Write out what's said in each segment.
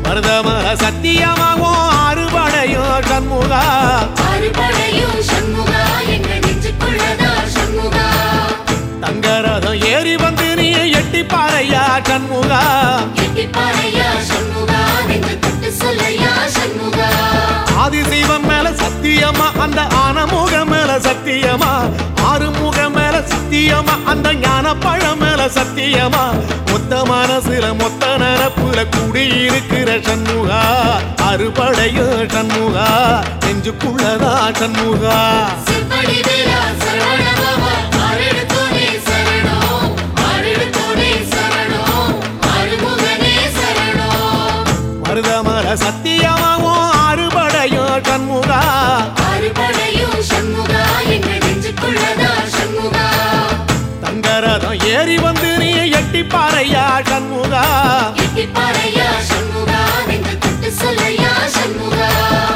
மருதமர சத்தியமாகும் அறுபடையும் சண்முகா அறுபடையும் சண்முகா எங்கள் நெஞ்சுக்குள்ளதா சண்முகா தங்கரதம் ஏறி வந்து நீ எட்டி பாறையா சண்முகா எட்டிப்பாறையா சண்முகா நெஞ்சு தொட்டு சொல்லையா சண்முகா ஆதிசைவம் மேல சத்தியமா அந்த ஆனமுக மேல சத்தியமா ஆறுமுக மேல சத்தியமா அந்த ஞான பழம் மேல சத்தியமா மொத்த மனசுல மொத்த நரப்புல குடியிருக்கிற சண்முகா அறுபடையும் சண்முகா நெஞ்சுக்குள்ளதா சண்முகா செவ்வடி வேலா சரவணபவா ஆறெடுத்தோனே சரணம் ஆறெடுத்தோனே சரணம் ஆறுமுகனே சரணம் மருதமர சத்தியமாவும் அறுபடையும் சண்முகா அறுபடையும் சண்முகா எங்கள் நெஞ்சுக்குள்ளதா சண்முகா தங்கரதம் ஏறி வந்து நீ எட்டி பாறையா சண்முகா எட்டிப்பாறையா சண்முகா நெஞ்சு தொட்டு சொல்லையா சண்முகா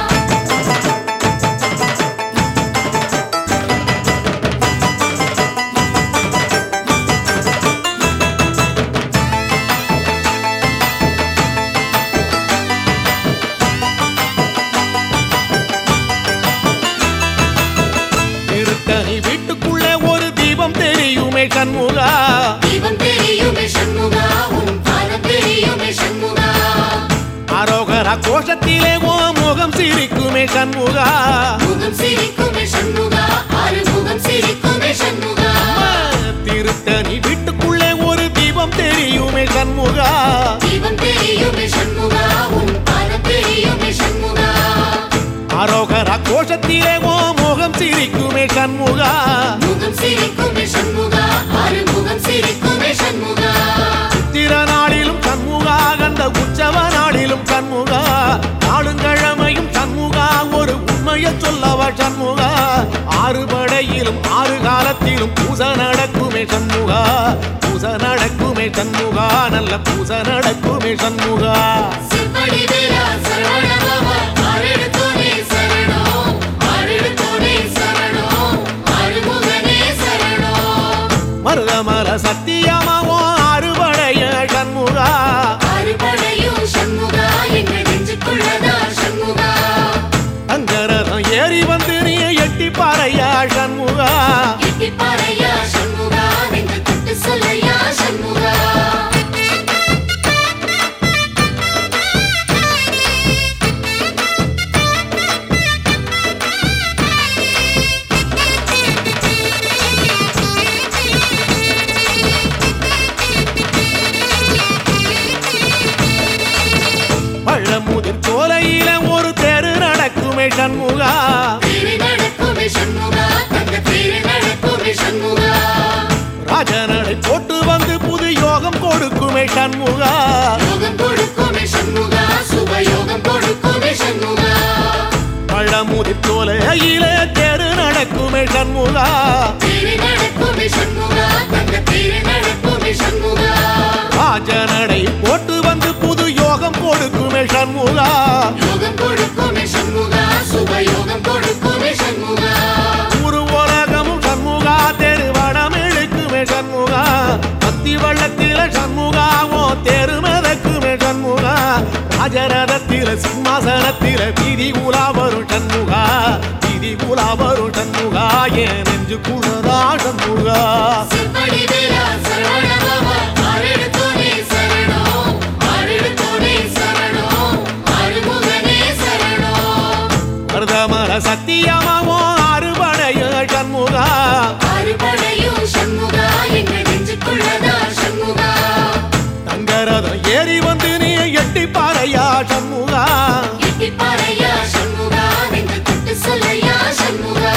திருத்தணி வீட்டுக்குள்ளே ஒரு தீபம் தெரியுமே சண்முகா தீபம் தெரியுமே சண்முகா உன் பாதம் தெரியுமே சண்முகா அரோகரா கோஷத்திலே ஓ முகம் சிரிக்குமே சண்முகா முகம் சிரிக்குமே சண்முகா ஆறு முகம் சிரிக்குமே சண்முகா திருத்தணி வீட்டுக்குள்ளே ஒரு தீபம் தெரியுமே சண்முகா தீபம் தெரியுமே சண்முகா உன் பாதம் தெரியுமே சண்முகா அரோகரா கோஷத்திலே ஓ முகம் சிரிக்குமே சண்முகா முகம் சிரிக்குமே சண்முகா ஆறு முகம் சிரிக்குமே சண்முகா சித்திர நாளிலும் சண்முகா கந்த உற்சவ நாளிலும் சண்முகா நாளுங்கிழமையும் சண்முகா ஒரு உண்மையை சொல்லவா சண்முகா ஆறு படையிலும் ஆறு காலத்திலும் பூச நடக்குமே சண்முகா பூச நடக்குமே சண்முகா நல்ல பூச நடக்குமே சண்முகா செவ்வடி வேலா சரவணபவா ஆறெடுத்தோனே சரணம் ஆறெடுத்தோனே சரணம் ஆறுமுகனே சரணம் மருதமர சத்தியமாவோ அறுபடைய சண்முகா அறுபடையும் சண்முகா எங்கள் நெஞ்சுக்குள்ளதா சண்முகா அங்கரதம் ஏறி வந்து நீ எட்டி பாறையா சண்முகா எட்டிப்பாறையா சண்முகா நெஞ்சு தொட்டு சொல்லையா சண்முகா பழமுதிர் கோலையில ஒரு தெரு நடக்குமே சண்முகா தேரு நடக்குமே சண்முகா தங்க தேரு நடக்குமே சண்முகா ராஜனடை போட்டு வந்து புது யோகம் கொடுக்குமே சண்முகா யோகம் கொடுக்குமே சண்முகா சுபயோகம் கொடுக்குமே சண்முகா பழமுதிர் கோலையில தெரு நடக்குமே சண்முகா தேரு நடக்குமே சண்முகா தங்க தேரு நடக்குமே சண்முகா ராஜனடை போட்டு வந்து புது யோகம் கொடுக்குமே சண்முகா யோகம் கொடுக்குமே சண்முகா சுபயோகம் கொடுக்குமே சண்முகா ஒரு உலகமும் சண்முகா தெருவடம் இழுக்குமே சண்முகா கத்தி வள்ளத்தில சண்முகாவோ தெரு மிதக்குமே சண்முகா ராஜரதத்தில சிம்மாசனத்தில வீதி உலா வரும் சண்முகா வீதி உலா வரும் சண்முகா என் நெஞ்சு குளதா சண்முகா செவ்வடி வேலா சரவணபவா ஆறெடுத்தோனே சரணம் ஆறெடுத்தோனே சரணம் ஆறுமுகனே சரணம் மருதமர சத்தியமாவோ அறுபடைய சண்முகா அறுபடையும் சண்முகா எங்கள் நெஞ்சுக்குள்ளதா சண்முகா தங்கரதம் ஏறி வந்து நீ எட்டி பாறையா சண்முகா எட்டிப்பாறையா சண்முகா நெஞ்சு தொட்டு சொல்லையா சண்முகா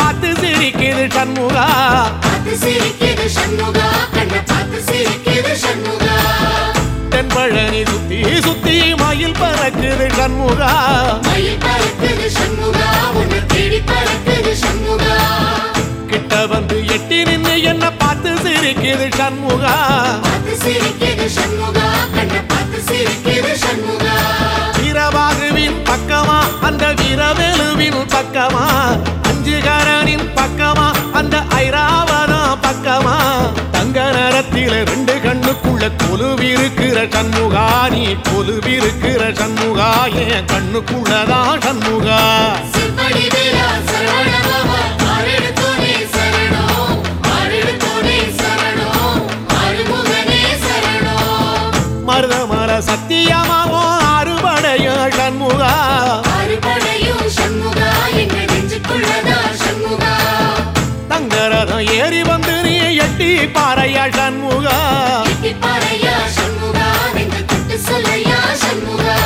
பார்த்து சிரிக்குது சண்முகா பார்த்து சிரிக்குது சண்முகா கண்ணை பார்த்து சிரிக்குது சண்முகா தென்பழனி சுத்தி சுத்தி மயில் பறக்குது சண்முகா மயில் பறக்குது சண்முகா உன்னை தேடி பறக்குது சண்முகா கிட்ட வந்து எட்டி நின்னு என்ன பார்த்து சிரிக்குது சண்முகா பார்த்து சிரிக்குது சண்முகா கண்ணை பார்த்து சிரிக்குது சண்முகா வீரபாகுவின் பக்கமா அந்த வீரவேலுவின் பக்கமா அஞ்சுகரனின் பக்கமா அந்த ஐராவதம் பக்கமா தங்க நேரத்தில ரெண்டு கண்ணுக்குள்ள கொலுவிருக்கிற சண்முகா நீ கொலுவிருக்கிற சண்முகா என் கண்ணுக்குள்ளதான் சண்முகா செம்படி வேலா சரவணபவா ஆரெடுத்தோனே சரணம் ஆரெடுத்தோனே சரணம் ஆறுமுகனே சரணம் மருதமர சத்தியமாவோ அறுபடைய சண்முகா அறுபடையும் சண்முகா எங்க நெஞ்சுக்குள்ளதா சண்முகா தங்கரதம் ஏறி வந்து நீ எட்டி பாறையா சண்முகா எட்டி பாறையா சண்முகா நெஞ்சு தொட்டு சொல்லையா சண்முகா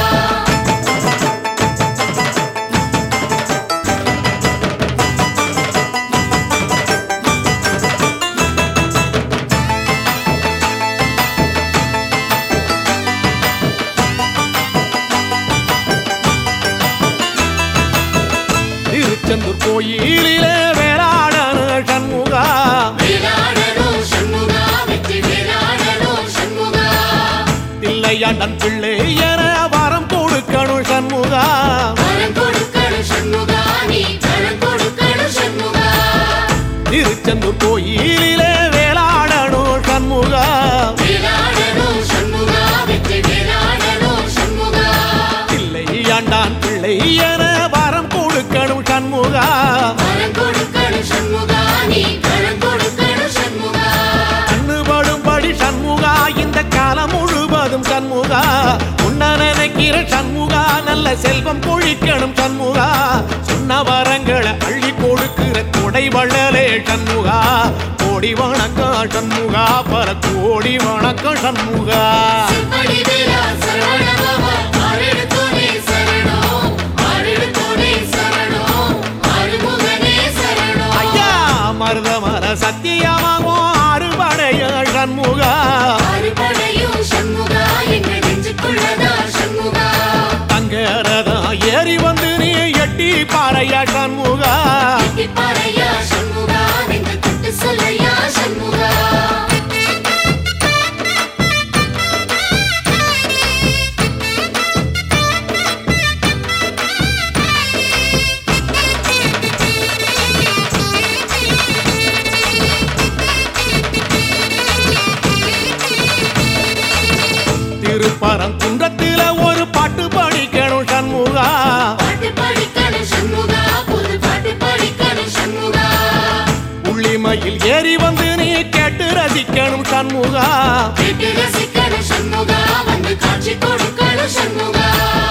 திருச்செந்தூர் கோயிலிலே வேளாடன சண்முகா வேலாடணும் சண்முகா வெற்றி வேலாடணும் சண்முகா தில்லையாண்டன் பிள்ளை என வரம் கொடுக்கணும் சண்முகா வரம் கொடுக்கணும் சண்முகா நீ வரம் கொடுக்கணும் சண்முகா திருச்செந்தூர் கோயிலிலே வேளாடணும் சண்முகா வேலாடணும் சண்முகா வெற்றி வேலாடணும் சண்முகா தில்லையாண்டான் பிள்ளை என வரம் கொடுக்கணும் சண்முகா வரம் கொடுக்கணும் சண்முகா நீ வரம் கொடுக்கணும் சண்முகா கண்ணுபடும்படி சண்முகா இந்த காலம் முழுவதும் சண்முகா உன்ன நினைக்கிற சண்முகா நல்ல செல்வம் பொழிக்கணும் சண்முகா சொன்ன வரங்களை அள்ளி கொடுக்கிற கொடை வள்ளலே சண்முகா கோடி வணக்கம் சண்முகா பர கோடி வணக்கம் சண்முகா செம்படி வேலா சரவணபவா ஆரெடுத்தோனே சரணம் ஆரெடுத்தோனே சரணம் ஆறுமுகனே சரணம் ஐயா மருதமர சத்தியமாகோ அறுபடைய சண்முகா அறுபடையும் சண்முகா எங்க நெஞ்சுக்குள்ளதா சண்முகா தங்கரதம் ஏறி வந்து நீ எட்டி பாறையா சண்முகா எட்டி பாறையா சண்முகா நெஞ்சு தொட்டு சொல்லையா சண்முகா திருப்பரங்குன்றத்தில ஒரு பாட்டு படிக்கணும் சண்முகா பாட்டு படிக்கணும் சண்முகா புது பாட்டு படிக்கணும் சண்முகா உள்ளிமையில் ஏறி வந்து நீ கேட்டு ரசிக்கணும் சண்முகா கேட்டு ரசிக்கணும் சண்முகா வந்து காட்சி கொடுக்கணும் சண்முகா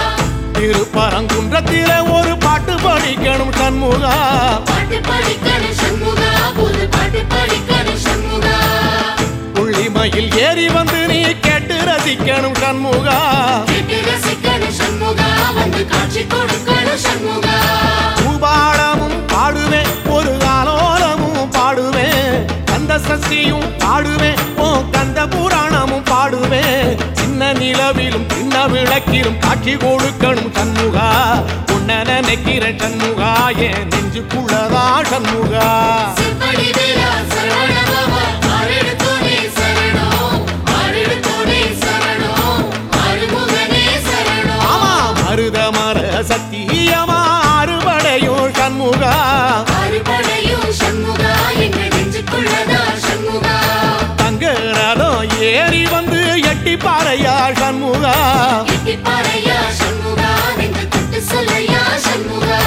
திருப்பரங்குன்றத்தில ஒரு பாட்டு படிக்கணும் சண்முகா பாட்டு படிக்கணும் சண்முகா புது பாட்டு படிக்கணும் சண்முகா உள்ளிமையில் ஏறி வந்து நீ கேட்டு ரசிக்கணும் சண்முகா கேட்டு ரசிக்கணும் சண்முகா வந்து காட்சி கொடுக்கணும் சண்முகா பூபாளமும் பாடுவேன் ஒரு ஆலோலமும் பாடுவேன் கந்த சஷ்டியும் பாடுவேன் ஓ கந்த புராணமும் பாடுவேன் சின்ன நிலவிலும் சின்ன விளக்கிலும் காட்சி கொடுக்கணும் சண்முகா உன்ன நினைக்கிற சண்முகா என் நெஞ்சுக்குள்ளதா சண்முகா செம்படி வேலா சரவணபவா ஆரெடுத்தோனே சரணம் ஆரெடுத்தோனே சரணம் ஆறுமுகனே சரணம் ஆமா மருத மர சத்தியமா அறுபடையும் சண்முகா அறுபடையும் சண்முகா எங்க நெஞ்சுக்குள்ளதா சண்முகா தங்க ரதம் ஏறி வந்து எட்டி பாறையா சண்முகா எட்டி பாறையா சண்முகா நெஞ்சு தொட்டு சொல்லையா சண்முகா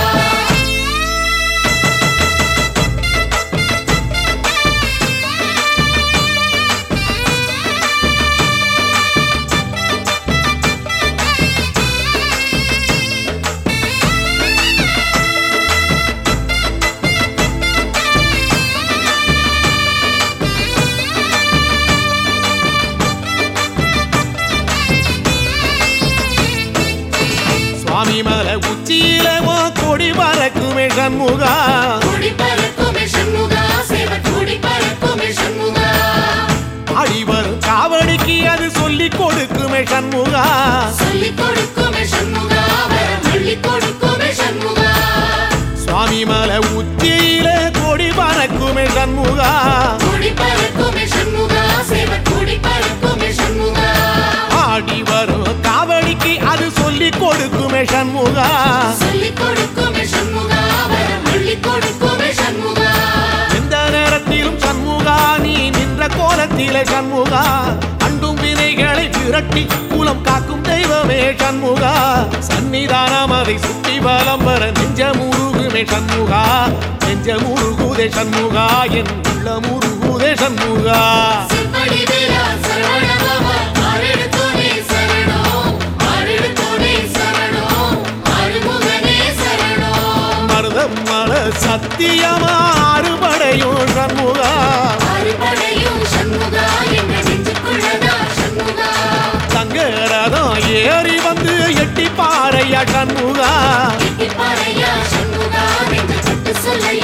சுவாமி மலை உச்சியில உன் கொடி பறக்குமே சண்முகா கொடி பறக்கும் சண்முகா கூடி பறக்குமே சண்முகா சேவ கூடி பறக்குமே சண்முகா ஆடி வரும் காவடிக்கு அது சொல்லி கொடுக்குமே சண்முகா சொல்லிக் கொடுக்குமே சண்முகா வரம் அள்ளிக் கொடுக்குமே சண்முகா எந்த நேரத்திலும் சண்முகா நீ நின்ற கோலத்திலே சண்முகா அண்டும் வினைகளை விரட்டி குலம் காக்கும் தெய்வமே சண்முகா சன்னிதானம் அதை சுற்றி பலம் வர நெஞ்ச முருகுமே சண்முகா நெஞ்ச முருகுதே சண்முகா என் உள்ள முருகுதே சண்முகா செவ்வடி வேலா சரவணபவா ஆரெடுத்தோனே சரணம் ஆரெடுத்தோனே சரணம் ஆறுமுகனே சரணம் மருதம் மல சத்தியமா அறுபடையும் சண்முகா அறுபடையும் சண்முகா என்ற நெஞ்சுக்குள்ளதா சண்முகா தங்கரதம் ஏறி வந்து எட்டி பாறையா சண்முகா எட்டிப்பாறையா சண்முகா நெஞ்சு சட்டு சொல்லையா